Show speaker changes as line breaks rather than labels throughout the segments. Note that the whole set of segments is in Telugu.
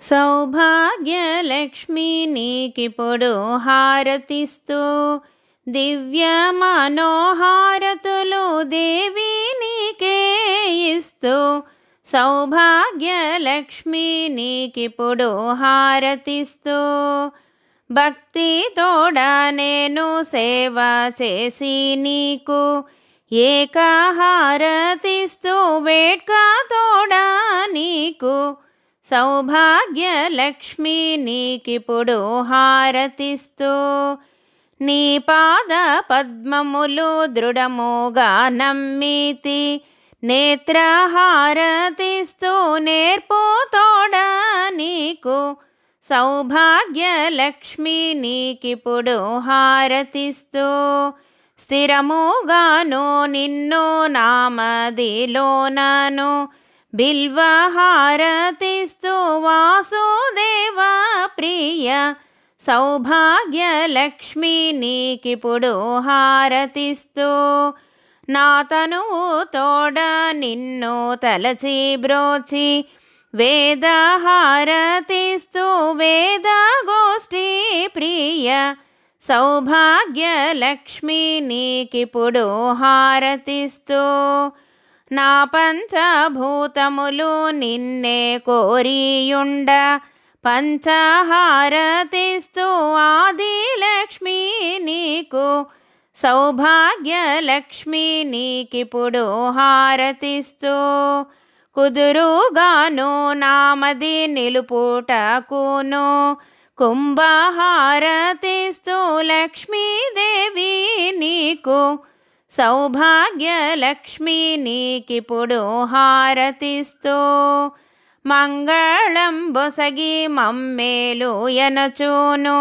సౌభాగ్యలక్ష్మి నీకిప్పుడు హారతిస్తూ దివ్య మనోహారతులు దేవి నీకే ఇస్తూ సౌభాగ్యలక్ష్మి నీకిప్పుడు హారతిస్తూ భక్తి తోడ నేను సేవ చేసి నీకు ఏకహారతిస్తూ వేట్క తోడ నీకు సౌభాగ్యలక్ష్మి నీకిప్పుడు హారతిస్తూ నీ పాద పద్మములు దృఢముగా నమ్మితి నేత్రహారతిస్తూ నేర్పు తోడ నీకు సౌభాగ్యలక్ష్మి నీకిప్పుడు హారతిస్తూ స్థిరముగాను నిన్ను నామదిలోనను బిల్వహారతిస్తూ వాసుదేవ ప్రియ సౌభాగ్యలక్ష్మి నీకిప్పుడు హారతిస్తూ నా తనువు తోడ నిన్ను తలచి బ్రోచి వేదహారతిస్తూ వేద గోష్ఠీ ప్రియ సౌభాగ్యలక్ష్మి నీకిప్పుడు హారతిస్తూ నా పంచభూతములు నిన్నే కోరియుండ పంచహారతిస్తూ ఆదిలక్ష్మి నీకు సౌభాగ్యలక్ష్మి నీకిప్పుడు హారతిస్తూ కుదురుగాను నామది నిలుపుటకును కుంభహారతిస్తూ లక్ష్మీదేవి నీకు సౌభాగ్యలక్ష్మి నీకిప్పుడు హారతిస్తూ మంగళం బొసగి మమ్మేలు ఎనచూను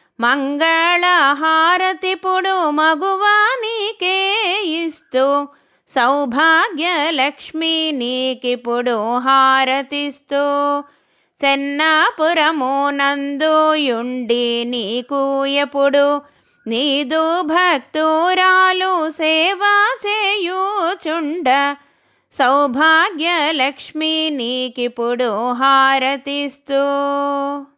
మంగళహారతిపుడు మగువా నీకే ఇస్తూ సౌభాగ్యలక్ష్మి నీకిప్పుడు హారతిస్తూ చెన్నాపురము నందుయుండి నీకు ఎప్పుడు నీదు భక్తురాలు సేవ చేయుచుండ సౌభాగ్యలక్ష్మి నీకిప్పుడు హారతిస్తూ